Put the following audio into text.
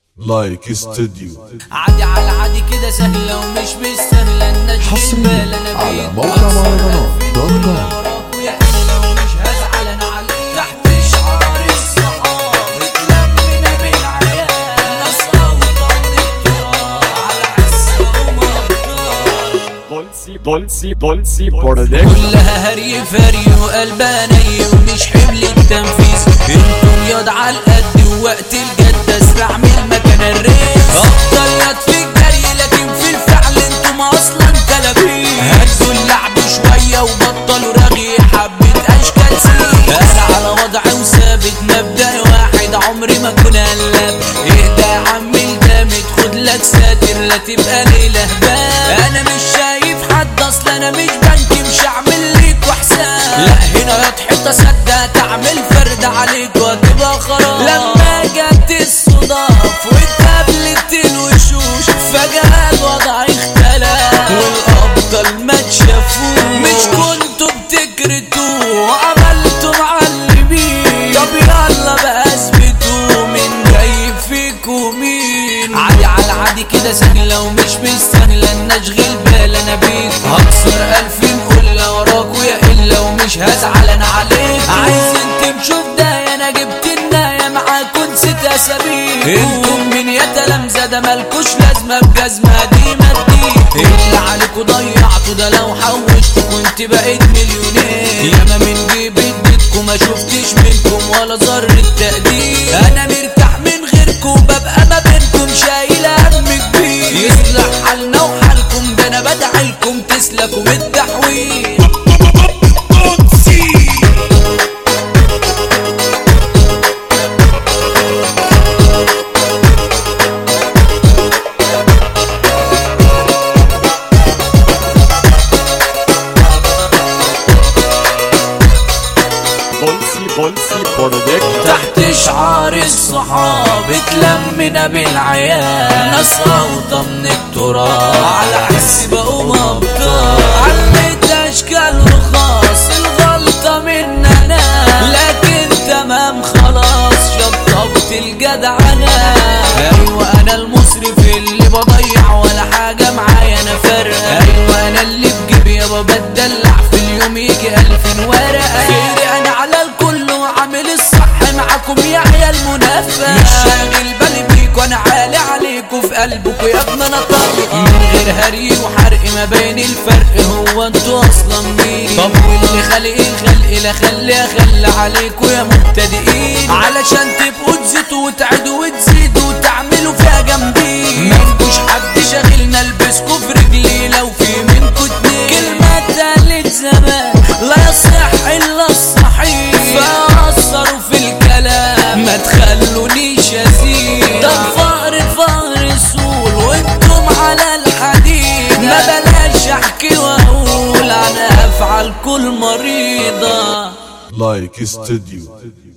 لايك استوديو عادي على عادي كده سهلة ومش مستاهلة الناس حصرياً بالبال انا على بيك موقع بكسر مهرجانات ألف دوت دنيا كوم. وراك ويا إلا ومش هزعل انا عليك تحت شعار الصحاب اتلمنا بالعيال ناس اوطى من التراب على حس ومقدار بولسي بولسي بولسي برودكشن كلها هري فري وقلبها ني ومش حمل التنفيذ انتم ياض على القد ووقت الجد اسرع من المكان الريس افضل ياض في الجري لكن في الفعل انتم اصلا تلابيس هدوا اللعب شويه وبطلوا رغي حبه اشكال سيس انا على وضعي وثابت مبدا واحد عمري ما اكون قلب اهدى يا عم الجامد خد لك ساتر لا تبقى ليله هبال انا مش شايف حد اصل انا مش بنك مش هعمل ليك وحساب لا هنا يا تحط صدق تعمل فرد عليك وهتبقى خراب لما جت الصداف واتقابلت الوشوش فجأة الوضع اختلف والأبطال ما تشافوش مش كنتوا بتكرتوا وعملتوا معلمين طب يلا بقى اثبتوا مين جاي فيكوا مين عادي على عادي كده سهلة ومش مستاهلة ان اشغل بال انا بيك هكسر الفين قلة وراكوا يا الا ومش هزعل انا عليك عايزين تمشوا في ده انا جبت الناية معاكوا نسيت اسابيك انتم من يا تلامذة ده مالكوش لازمة بجزمة دي مدي اللي عليكوا ضيعتوا ده لو حوشت كنت بقيت مليونير ياما من جيب اديتكم ما شفتش منكم ولا ذرة تقدير انا مرتاح من غيركم ببقى ما بينكم شايل هم كبير يصلح حالنا وحالكم ده انا بدعي لكم تسلكوا من التحويل بولسي بولسي برودكشن تحت شعار الصحاب اتلمنا بالعيال ناس اوطى من التراب على حس بقوا ابطال علمت اشكال رخاص الغلطة مننا لكن تمام خلاص شطبت الجدعنة ايوه انا المسرف اللي بضيع ولا حاجة معايا انا فارقة ايوه انا اللي بجيبي يابا بتدلع في اليوم يجي الفين ورقة خيري انا على الكل وعامل الصح معاكم يا عيال منافق مش شاغل بالي بيكوا انا عالي عليكوا في قلبكوا يا ابن انا طريق من غير هري وحرق ما بين الفرق هو انتوا اصلا مين طب واللي خلق الخلق لا خلي اخلي عليكوا يا مبتدئين علشان تبقوا تزيدوا وتعدوا وتزيدوا وتعملوا فيها جنبي مفيش حد شاغلنا البسكوا في رجلي لو في منكوا اتنين كلمة تالت زمان لا يصح الا الصحيح فاثروا في الكلام ما تخلونيش ازيد ده الفقر الفقر السول وانتم على الحديد ما بلاش احكي واقول انا افعل كل مريضه لايك استوديو